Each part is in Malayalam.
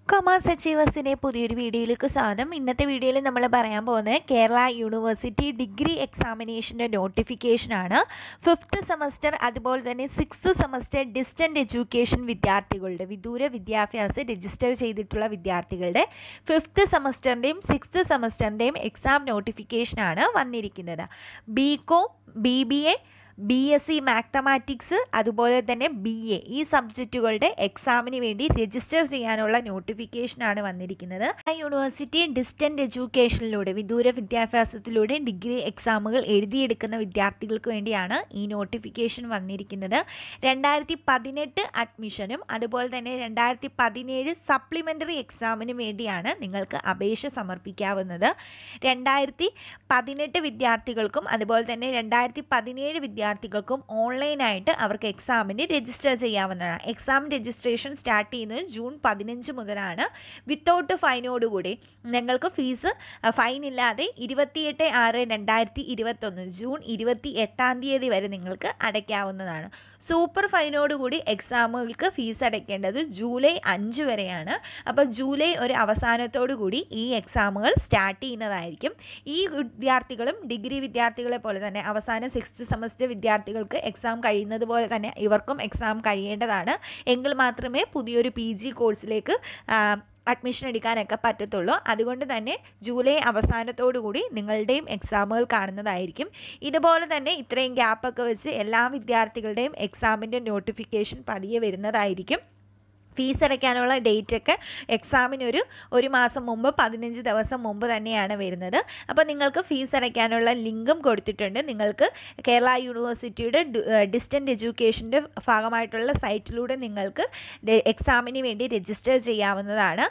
കൊമേഴ്സ് അച്ചീവേഴ്സിൻ്റെ പുതിയൊരു വീഡിയോയിലേക്ക് സ്വാഗതം ഇന്നത്തെ വീഡിയോയിൽ നമ്മൾ പറയാൻ പോകുന്നത് കേരള യൂണിവേഴ്സിറ്റി ഡിഗ്രി എക്സാമിനേഷൻ്റെ നോട്ടിഫിക്കേഷനാണ് ഫിഫ്ത്ത് സെമസ്റ്റർ അതുപോലെ തന്നെ സിക്സ്ത് സെമസ്റ്റർ ഡിസ്റ്റൻ്റ് എഡ്യൂക്കേഷൻ വിദ്യാർത്ഥികളുടെ വിദൂര വിദ്യാഭ്യാസം രജിസ്റ്റർ ചെയ്തിട്ടുള്ള വിദ്യാർത്ഥികളുടെ ഫിഫ്ത്ത് സെമസ്റ്ററിൻ്റെയും സിക്സ്ത് സെമസ്റ്ററിൻ്റെയും എക്സാം നോട്ടിഫിക്കേഷനാണ് വന്നിരിക്കുന്നത് B com B B A B S C mathematics അതുപോലെ തന്നെ ബി എ ഈ സബ്ജക്റ്റുകളുടെ എക്സാമിന് വേണ്ടി രജിസ്റ്റർ ചെയ്യാനുള്ള നോട്ടിഫിക്കേഷനാണ് വന്നിരിക്കുന്നത് ആ യൂണിവേഴ്സിറ്റി ഡിസ്റ്റൻ്റ് എഡ്യൂക്കേഷനിലൂടെ വിദൂര വിദ്യാഭ്യാസത്തിലൂടെ ഡിഗ്രി എക്സാമുകൾ എഴുതിയെടുക്കുന്ന വിദ്യാർത്ഥികൾക്ക് വേണ്ടിയാണ് ഈ നോട്ടിഫിക്കേഷൻ വന്നിരിക്കുന്നത് രണ്ടായിരത്തി പതിനെട്ട് അഡ്മിഷനും അതുപോലെ തന്നെ രണ്ടായിരത്തി പതിനേഴ് സപ്ലിമെൻ്ററി എക്സാമിനും വേണ്ടിയാണ് നിങ്ങൾക്ക് അപേക്ഷ സമർപ്പിക്കാവുന്നത് രണ്ടായിരത്തി പതിനെട്ട് വിദ്യാർത്ഥികൾക്കും അതുപോലെ തന്നെ രണ്ടായിരത്തി പതിനേഴ് വിദ്യാർത്ഥികൾക്കും ഓൺലൈനായിട്ട് അവർക്ക് എക്സാമിന് രജിസ്റ്റർ ചെയ്യാവുന്നതാണ് എക്സാം രജിസ്ട്രേഷൻ സ്റ്റാർട്ട് ചെയ്യുന്നത് ജൂൺ പതിനഞ്ച് മുതലാണ് വിത്തൗട്ട് ഫൈനോടുകൂടി നിങ്ങൾക്ക് ഫീസ് ഫൈൻ ഇല്ലാതെ ഇരുപത്തിയെട്ട് ആറ് രണ്ടായിരത്തി ഇരുപത്തൊന്ന് ജൂൺ ഇരുപത്തി എട്ടാം തീയതി വരെ നിങ്ങൾക്ക് അടയ്ക്കാവുന്നതാണ് സൂപ്പർ ഫൈനോടുകൂടി എക്സാമുകൾക്ക് ഫീസ് അടയ്ക്കേണ്ടത് ജൂലൈ അഞ്ച് വരെയാണ് അപ്പോൾ ജൂലൈ ഒരു അവസാനത്തോടു കൂടി ഈ എക്സാമുകൾ സ്റ്റാർട്ട് ചെയ്യുന്നതായിരിക്കും ഈ വിദ്യാർത്ഥികളും ഡിഗ്രി വിദ്യാർത്ഥികളെ പോലെ തന്നെ അവസാന സിക്സ്ത് സെമസ്റ്റർ വിദ്യാർത്ഥികൾക്ക് എക്സാം കഴിയുന്നത് പോലെ തന്നെ ഇവർക്കും എക്സാം കഴിയേണ്ടതാണ് എങ്കിൽ മാത്രമേ പുതിയൊരു പി ജി കോഴ്സിലേക്ക് അഡ്മിഷൻ എടുക്കാനൊക്കെ പറ്റത്തുള്ളൂ അതുകൊണ്ട് തന്നെ ജൂലൈ അവസാനത്തോടു കൂടി നിങ്ങളുടെയും എക്സാമുകൾ കാണുന്നതായിരിക്കും ഇതുപോലെ തന്നെ ഇത്രയും ഗ്യാപ്പൊക്കെ വെച്ച് എല്ലാ വിദ്യാർത്ഥികളുടെയും എക്സാമിൻ്റെ നോട്ടിഫിക്കേഷൻ പതിയെ വരുന്നതായിരിക്കും ഫീസ് അടയ്ക്കാനുള്ള ഡേറ്റ് ഒക്കെ എക്സാമിനൊരു ഒരു മാസം മുമ്പ് പതിനഞ്ച് ദിവസം മുമ്പ് തന്നെയാണ് വരുന്നത് അപ്പോൾ നിങ്ങൾക്ക് ഫീസ് അടയ്ക്കാനുള്ള ലിങ്കും കൊടുത്തിട്ടുണ്ട് നിങ്ങൾക്ക് കേരള യൂണിവേഴ്സിറ്റിയുടെ ഡിസ്റ്റൻ്റ് എഡ്യൂക്കേഷൻ്റെ ഭാഗമായിട്ടുള്ള സൈറ്റിലൂടെ നിങ്ങൾക്ക് എക്സാമിന് വേണ്ടി രജിസ്റ്റർ ചെയ്യാവുന്നതാണ്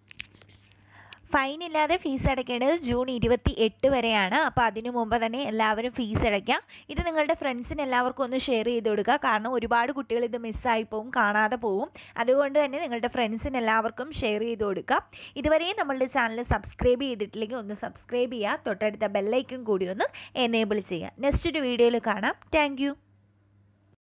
ഫൈൻ ഇല്ലാതെ ഫീസ് അടയ്ക്കേണ്ടത് ജൂൺ ഇരുപത്തി എട്ട് വരെയാണ് അപ്പോൾ അതിനു മുമ്പ് തന്നെ എല്ലാവരും ഫീസ് അടയ്ക്കാം ഇത് നിങ്ങളുടെ ഫ്രണ്ട്സിന് എല്ലാവർക്കും ഒന്ന് ഷെയർ ചെയ്ത് കൊടുക്കുക കാരണം ഒരുപാട് കുട്ടികൾ ഇത് മിസ്സായി പോവും കാണാതെ പോവും അതുകൊണ്ട് തന്നെ നിങ്ങളുടെ ഫ്രണ്ട്സിന് എല്ലാവർക്കും ഷെയർ ചെയ്ത് കൊടുക്കുക ഇതുവരെയും നമ്മളുടെ ചാനൽ സബ്സ്ക്രൈബ് ചെയ്തിട്ടില്ലെങ്കിൽ ഒന്ന് സബ്സ്ക്രൈബ് ചെയ്യുക തൊട്ടടുത്ത ബെല്ലൈക്കൺ കൂടി ഒന്ന് എനേബിൾ ചെയ്യുക നെക്സ്റ്റ് ഒരു വീഡിയോയിൽ കാണാം താങ്ക്